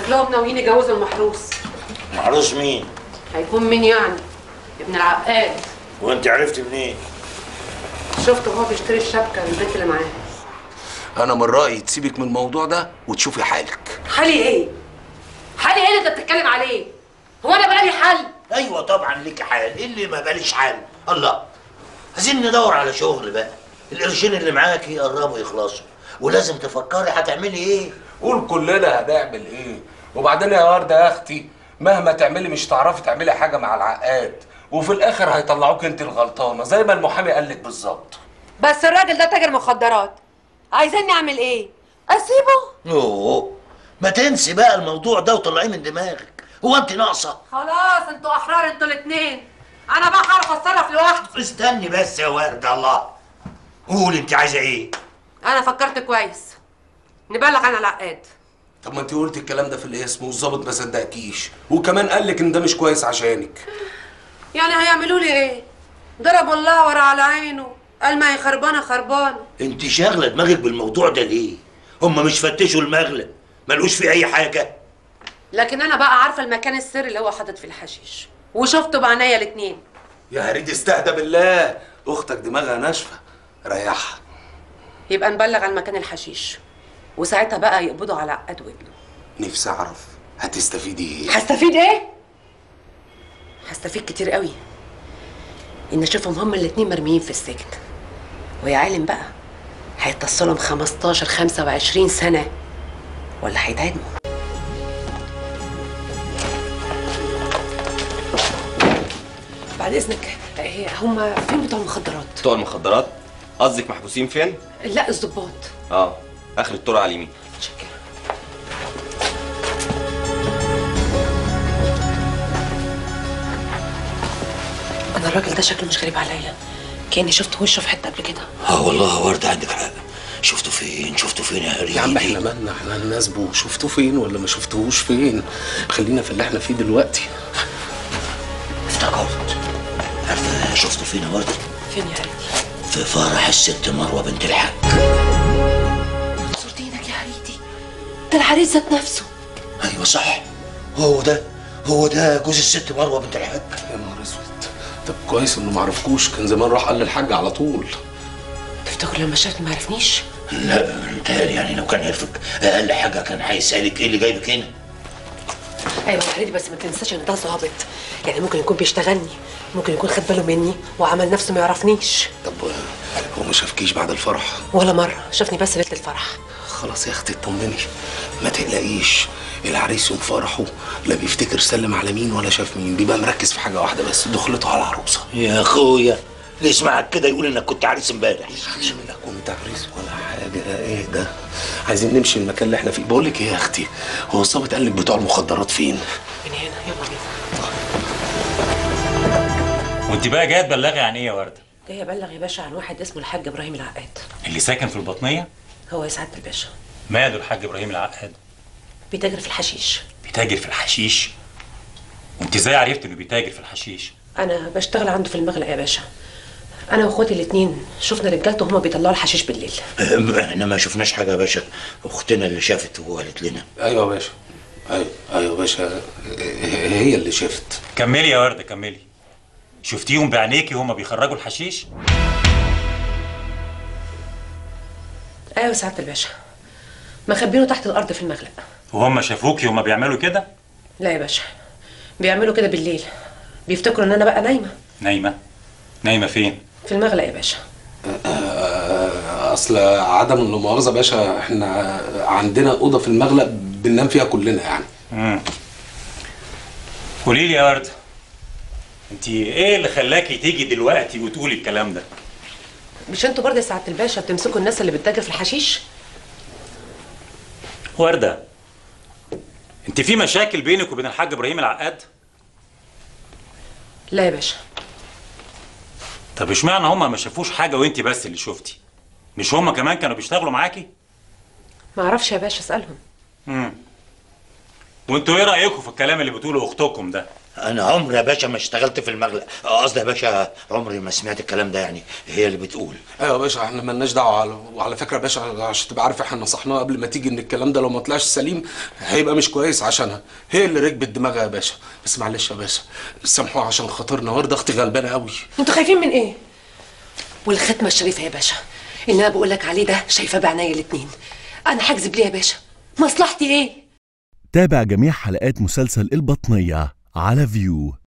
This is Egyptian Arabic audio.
شكلهم ناويين يجوزوا المحروس محروس مين هيكون مين يعني ابن العقاد وانت عرفت منين شفته وهو بيشتري الشبكه البنت اللي معاه انا من رايي تسيبك من الموضوع ده وتشوفي حالك حالي ايه حالي ايه اللي انت بتتكلم عليه هو انا بقى لي حل ايوه طبعا ليك حال ايه اللي ما باليش حال الله عايزين ندور على شغل بقى القرشين اللي معاكي يقربوا يخلصوا ولازم تفكري هتعملي ايه قول كلنا هنعمل ايه وبعدين يا ورده يا اختي مهما تعملي مش هتعرفي تعملي حاجه مع العقاد وفي الاخر هيطلعوك انت الغلطانه زي ما المحامي قال لك بالظبط بس الراجل ده تاجر مخدرات عايزيني اعمل ايه اسيبه يوه ما تنسي بقى الموضوع ده وطلعيه من دماغك هو انت ناقصه خلاص انتوا احرار انتوا الاثنين انا بقى هعرف اتصرف لوحدي استني بس يا ورده الله قولي انت عايزه ايه انا فكرت كويس نبلغ عن العقاد طب ما انت قلت الكلام ده في الاسم والظابط ما صدقكيش وكمان قال لك ان ده مش كويس عشانك يعني هيعملوا لي ايه ضرب الله ورا على عينه قال ما هي خربانه خربانه انت شاغله دماغك بالموضوع ده ليه هم مش فتشوا المغلب ملقوش فيه اي حاجه لكن انا بقى عارفه المكان السري اللي هو حاطط فيه الحشيش وشفته بعينيا الاتنين يا هريد استهدى بالله اختك دماغها ناشفه ريحها يبقى نبلغ عن مكان الحشيش وساعتها بقى يقبضوا على عقاد وابنه نفسي اعرف هتستفيدي ايه هستفيد ايه هستفيد كتير قوي ان اشوفهم هما الاتنين مرميين في السجن ويا عالم بقى هيتصلهم 15 25 سنه ولا هيتعدموا بعد اذنك إيه، هما فين بتوع المخدرات بتوع المخدرات قصدك محبوسين فين؟ لا الظباط اه اخر الطرق على اليمين متشكرة انا الراجل ده شكله مش غريب عليا كاني شفت وشه في حته قبل كده اه والله يا ورده عندك حق شفتوا فين شفتوا فين يا هريدي يا عم احنا مالنا احنا نناسبه شفتوه فين ولا ما شفتوهوش فين خلينا في اللي احنا فيه دلوقتي افتكرت عارفه شفتوا فين يا ورده فين يا هريدي في فرح الست مروه بنت الحاج صورت ايدك يا هريدي ده العريس ذات نفسه ايوه صح هو ده هو ده جوز الست مروه بنت الحاج يا نهار اسود طب كويس انه ما عرفكوش كان زمان راح قال للحاج على طول تفتكر لما شافني ما عرفنيش لا متهيألي يعني لو كان يعرفك اقل حاجه كان هيسالك ايه اللي جايبك هنا ايوه يا هريدي بس ما تنساش ان ده ظابط يعني ممكن يكون بيشتغلني ممكن يكون خد باله مني وعمل نفسه ما يعرفنيش طب هو ما شافكيش بعد الفرح ولا مره شافني بس ليله الفرح خلاص يا اختي اطمني ما تقلقيش العريس يوم فرحه لا بيفتكر سلم على مين ولا شاف مين بيبقى مركز في حاجه واحده بس دخلته على العروسه يا اخويا اللي يسمعك كده يقول انك كنت عريس امبارح لا كنت عريس ولا حاجه ايه ده عايزين نمشي المكان اللي احنا فيه بقول لك ايه يا اختي هو الظابط قال لك بتوع المخدرات فين من هنا يلا بينا وانت بقى جايه تبلغي عن ايه يا ورده؟ جاي ابلغ يا باشا عن واحد اسمه الحاج ابراهيم العقاد اللي ساكن في البطنيه؟ هو يا سعاده الباشا ماله الحاج ابراهيم العقاد؟ بيتاجر في الحشيش بيتاجر في الحشيش؟ وانت ازاي عرفت انه بيتاجر في الحشيش؟ انا بشتغل عنده في المغلق يا باشا انا واخواتي الاثنين شفنا رجالته وهما بيطلعوا الحشيش بالليل احنا ما شفناش حاجه يا باشا اختنا اللي شافت وقالت لنا ايوه يا باشا ايوه ايوه يا باشا هي اللي شافت كملي يا ورده كملي شفتيهم بعينيكي وهما بيخرجوا الحشيش؟ ايوه يا سعاده الباشا مخبينه تحت الارض في المغلق وهم شافوكي وهما بيعملوا كده؟ لا يا باشا بيعملوا كده بالليل بيفتكروا ان انا بقى نايمه نايمه نايمه فين؟ في المغلق يا باشا آه، اصل عدم المؤاخذه يا باشا احنا عندنا اوضه في المغلق بننام فيها كلنا يعني امم قولي لي يا ورده انت ايه اللي خلاكي تيجي دلوقتي وتقولي الكلام ده؟ مش انتوا برضه يا سعاده الباشا بتمسكوا الناس اللي بتتاجر في الحشيش ورده انت في مشاكل بينك وبين الحاج ابراهيم العقاد؟ لا يا باشا طب اشمعنى هما ما شافوش حاجه وانت بس اللي شفتي؟ مش هما كمان كانوا بيشتغلوا معاكي؟ ما اعرفش يا باشا اسالهم امم وانتوا ايه رايكم في الكلام اللي بتقوله اختكم ده انا عمري يا باشا ما اشتغلت في المغلق قصدي يا باشا عمري ما سمعت الكلام ده يعني هي اللي بتقول ايوه يا باشا احنا مالناش دعوه على... وعلى فكره يا باشا عشان تبقى عارف احنا نصحناها قبل ما تيجي ان الكلام ده لو ما طلعش سليم هيبقى مش كويس عشانها هي اللي ركبت دماغها يا باشا بس معلش يا باشا سامحوها عشان خاطرنا ورده اختي غلبانه قوي انتوا خايفين من ايه والختمه الشريفه يا باشا اللي انا بقول لك عليه ده شايفاه بعينيا الاتنين انا هكذب ليه يا باشا مصلحتي ايه تابع جميع حلقات مسلسل البطنية على فيو